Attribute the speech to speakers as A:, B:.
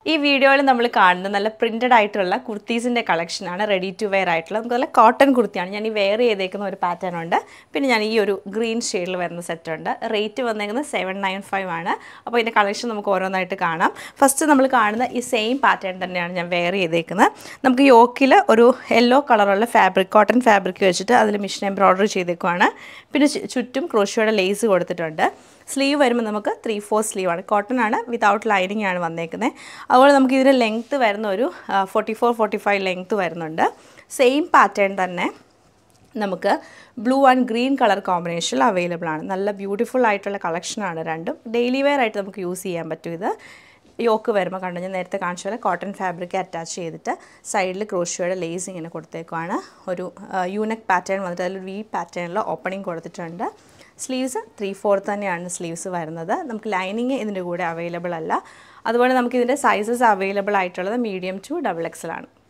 A: ഈ വീഡിയോയിൽ നമ്മൾ കാണുന്ന നല്ല പ്രിൻറ്റഡ് ആയിട്ടുള്ള കുർത്തീസിൻ്റെ കളക്ഷനാണ് റെഡി ടു വെയർ ആയിട്ടുള്ള നമുക്ക് നല്ല കോട്ടൺ കുർത്തിയാണ് ഞാൻ ഈ വെയർ ചെയ്തേക്കുന്ന ഒരു പാറ്റേൺ ഉണ്ട് പിന്നെ ഞാൻ ഈ ഒരു ഗ്രീൻ ഷെയ്ഡിൽ വരുന്ന സെറ്റ് ഉണ്ട് റേറ്റ് വന്നേക്കുന്നത് സെവൻ നയൻ ഫൈവ് ആണ് അപ്പോൾ ഇതിൻ്റെ കളക്ഷൻ നമുക്ക് ഓരോന്നായിട്ട് കാണാം ഫസ്റ്റ് നമ്മൾ കാണുന്ന ഈ സെയിം പാറ്റേൺ തന്നെയാണ് ഞാൻ വെയർ ചെയ്തേക്കുന്നത് നമുക്ക് യോക്കിൽ ഒരു യെല്ലോ കളറുള്ള ഫാബ്രിക് കോട്ടൺ ഫാബ്രിക് വെച്ചിട്ട് അതിൽ മിഷൻ എംബ്രോയ്ഡറി ചെയ്തേക്കുവാണ് പിന്നെ ചു- ചുറ്റും ക്രോഷിയോടെ ലേസ് കൊടുത്തിട്ടുണ്ട് സ്ലീവ് വരുമ്പോൾ നമുക്ക് ത്രീ ഫോർ സ്ലീവ് ആണ് കോട്ടൺ ആണ് വിതൗട്ട് ലൈനിങ് ആണ് വന്നേക്കുന്നത് അതുപോലെ നമുക്ക് ഇതിന് ലെങ്ത്ത് വരുന്ന ഒരു forty four forty five length വരുന്നുണ്ട് സെയിം പാറ്റേൺ തന്നെ നമുക്ക് ബ്ലൂ ആൻഡ് ഗ്രീൻ കളർ കോമ്പിനേഷനിൽ അവൈലബിൾ ആണ് നല്ല ബ്യൂട്ടിഫുൾ ആയിട്ടുള്ള കളക്ഷനാണ് രണ്ടും ഡെയിലി വെയർ ആയിട്ട് നമുക്ക് യൂസ് ചെയ്യാൻ പറ്റും ഇത് യോക്ക് വരുമ്പോൾ കണ്ടു ഞാൻ നേരത്തെ കാണിച്ച പോലെ കോട്ടൺ ഫാബ്രിക് അറ്റാച്ച് ചെയ്തിട്ട് സൈഡിൽ ക്രോഷിയോയുടെ ലേസ് ഇങ്ങനെ കൊടുത്തേക്കുവാണ് ഒരു യൂനക് പാറ്റേൺ വന്നിട്ട് അതിൽ വി പാറ്റേണിൽ ഓപ്പണിംഗ് കൊടുത്തിട്ടുണ്ട് സ്ലീവ്സ് ത്രീ ഫോർത്ത് തന്നെയാണ് സ്ലീവ്സ് വരുന്നത് നമുക്ക് ലൈനിങ് ഇതിൻ്റെ കൂടെ അവൈലബിൾ അല്ല അതുപോലെ നമുക്ക് ഇതിൻ്റെ സൈസസ് അവൈലബിൾ ആയിട്ടുള്ളത് മീഡിയം ടു ഡബിൾ എക്സൽ ആണ്